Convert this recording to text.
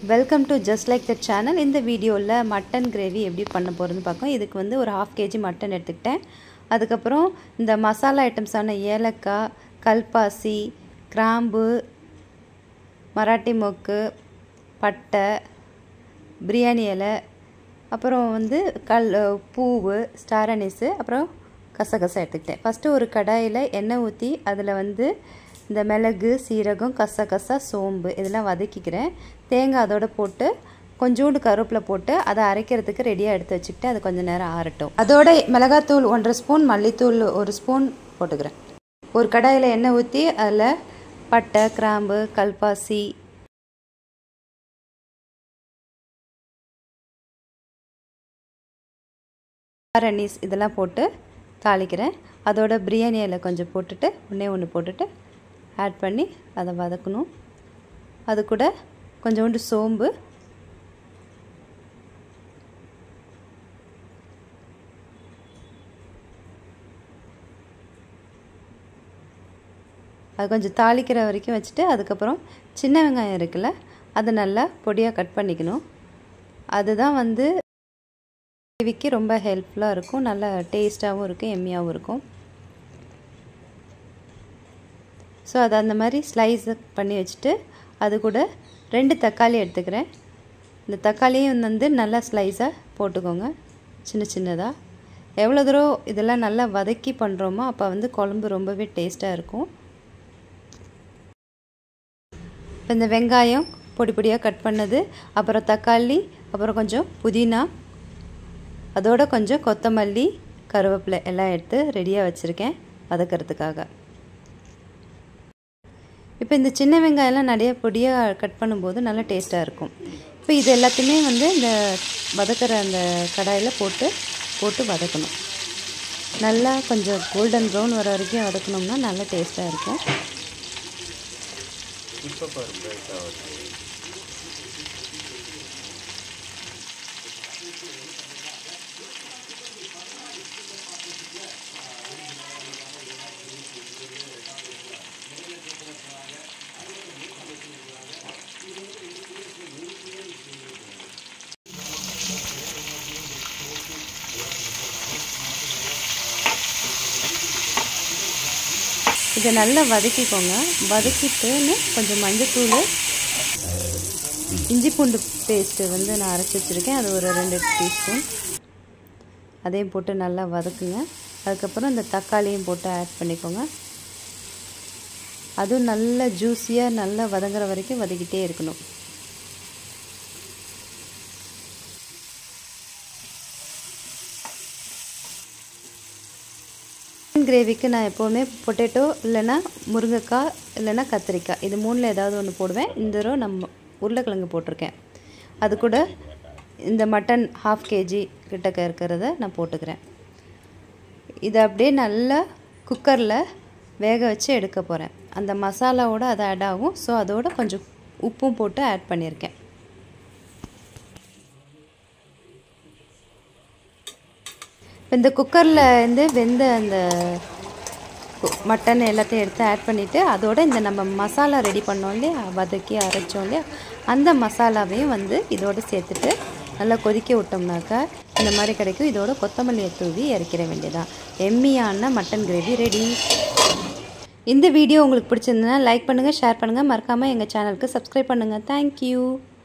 welcome to just like the channel இந்த வீடியோவில் mutton gravy எப்படி பண்ண போகிறதுன்னு பார்க்கோம் இதுக்கு வந்து ஒரு ஹாஃப் கேஜி மட்டன் எடுத்துக்கிட்டேன் அதுக்கப்புறம் இந்த மசாலா ஐட்டம்ஸான ஏலக்காய் கல்பாசி கிராம்பு மராட்டி மொக்கு பட்டை பிரியாணி இலை அப்புறம் வந்து கல் பூவு ஸ்டார் அனிஸு அப்புறம் கசகசா எடுத்துக்கிட்டேன் ஃபஸ்ட்டு ஒரு கடாயில் எண்ணெய் ஊற்றி அதில் வந்து இந்த மிளகு சீரகம் கசகசா சோம்பு இதெல்லாம் வதக்கிக்கிறேன் தேங்காய் அதோட போட்டு கொஞ்சோண்டு கருவேப்பிலை போட்டு அதை அரைக்கிறதுக்கு ரெடியாக எடுத்து வச்சுக்கிட்டு அது கொஞ்சம் நேரம் ஆறட்டும் அதோட மிளகாத்தூள் ஒன்றரை ஸ்பூன் மல்லித்தூள் ஒரு ஸ்பூன் போட்டுக்கிறேன் ஒரு கடாயில் எண்ணெய் ஊற்றி அதில் பட்டை கிராம்பு கல்பாசி அனீஸ் இதெல்லாம் போட்டு தாளிக்கிறேன் அதோட பிரியாணி இலை கொஞ்சம் போட்டுட்டு ஒன்றே ஒன்று போட்டுட்டு ஆட் பண்ணி அதை வதக்கணும் அது கூட கொஞ்சோண்டு சோம்பு அது கொஞ்சம் தாளிக்கிற வரைக்கும் வச்சுட்டு அதுக்கப்புறம் சின்ன வெங்காயம் இருக்குல்ல அதை நல்லா பொடியாக கட் பண்ணிக்கணும் அதுதான் வந்து கிரேவிக்கு ரொம்ப ஹெல்ப்ஃபுல்லாக இருக்கும் நல்லா டேஸ்ட்டாகவும் இருக்கும் எம்மியாகவும் இருக்கும் ஸோ அதை அந்த மாதிரி ஸ்லைஸ் பண்ணி வச்சுட்டு அது கூட ரெண்டு தக்காளி எடுத்துக்கிறேன் இந்த தக்காளியும் வந்து நல்லா ஸ்லைஸாக போட்டுக்கோங்க சின்ன சின்னதாக எவ்வளோ தூரம் இதெல்லாம் நல்லா வதக்கி பண்ணுறோமோ அப்போ வந்து குழம்பு ரொம்பவே டேஸ்ட்டாக இருக்கும் இப்போ இந்த வெங்காயம் பொடி பொடியாக கட் பண்ணது அப்புறம் தக்காளி அப்புறம் கொஞ்சம் புதினா அதோட கொஞ்சம் கொத்தமல்லி கருவேப்பிலை எல்லாம் எடுத்து ரெடியாக வச்சுருக்கேன் வதக்கிறதுக்காக இப்போ இந்த சின்ன வெங்காயம்லாம் நிறைய பொடியாக கட் பண்ணும்போது நல்லா டேஸ்ட்டாக இருக்கும் இப்போ இது எல்லாத்தையுமே வந்து இந்த வதக்கிற அந்த கடாயில் போட்டு போட்டு வதக்கணும் நல்லா கொஞ்சம் கோல்டன் ப்ரௌன் வர வரைக்கும் வதக்கணும்னா நல்லா டேஸ்ட்டாக இருக்கும் இதை நல்லா வதக்கிக்கோங்க வதக்கிட்டுன்னு கொஞ்சம் மஞ்சத்தூள் இஞ்சி பூண்டு பேஸ்ட்டு வந்து நான் அரைச்சி வச்சுருக்கேன் அது ஒரு ரெண்டு டீஸ்பூன் அதையும் போட்டு நல்லா வதக்குங்க அதுக்கப்புறம் இந்த தக்காளியும் போட்டு ஆட் பண்ணிக்கோங்க அதுவும் நல்லா ஜூஸியாக நல்லா வதங்குற வரைக்கும் வதக்கிட்டே இருக்கணும் கிரேவிக்கு நான் எப்போவுமே பொட்டேட்டோ இல்லைன்னா முருங்கைக்காய் இல்லைன்னா கத்திரிக்காய் இது மூணில் ஏதாவது ஒன்று போடுவேன் இந்த தடவை நம்ம உருளைக்கிழங்கு போட்டிருக்கேன் அது கூட இந்த மட்டன் ஹாஃப் கேஜி கிட்டக்க இருக்கிறத நான் போட்டுக்கிறேன் இதை அப்படியே நல்லா குக்கரில் வேக வச்சு எடுக்க போகிறேன் அந்த மசாலாவோட அது ஆட் ஆகும் ஸோ அதோட கொஞ்சம் உப்பும் போட்டு ஆட் பண்ணியிருக்கேன் இந்த குக்கரில் இருந்து வெந்த அந்த மட்டன் எல்லாத்தையும் எடுத்து ஆட் பண்ணிவிட்டு அதோட இந்த நம்ம மசாலா ரெடி பண்ணோம் இல்லையா வதக்கி அரைச்சோம் இல்லையா அந்த மசாலாவையும் வந்து இதோடு சேர்த்துட்டு நல்லா கொதிக்க விட்டோம்னாக்கா இந்த மாதிரி கிடைக்கும் இதோட கொத்தமல்லியை தூவி இறக்கிற வேண்டியதான் எம்மியான மட்டன் கிரேவி ரெடி இந்த வீடியோ உங்களுக்கு பிடிச்சிருந்ததுன்னா லைக் பண்ணுங்கள் ஷேர் பண்ணுங்கள் மறக்காமல் எங்கள் சேனலுக்கு சப்ஸ்கிரைப் பண்ணுங்கள் தேங்க்யூ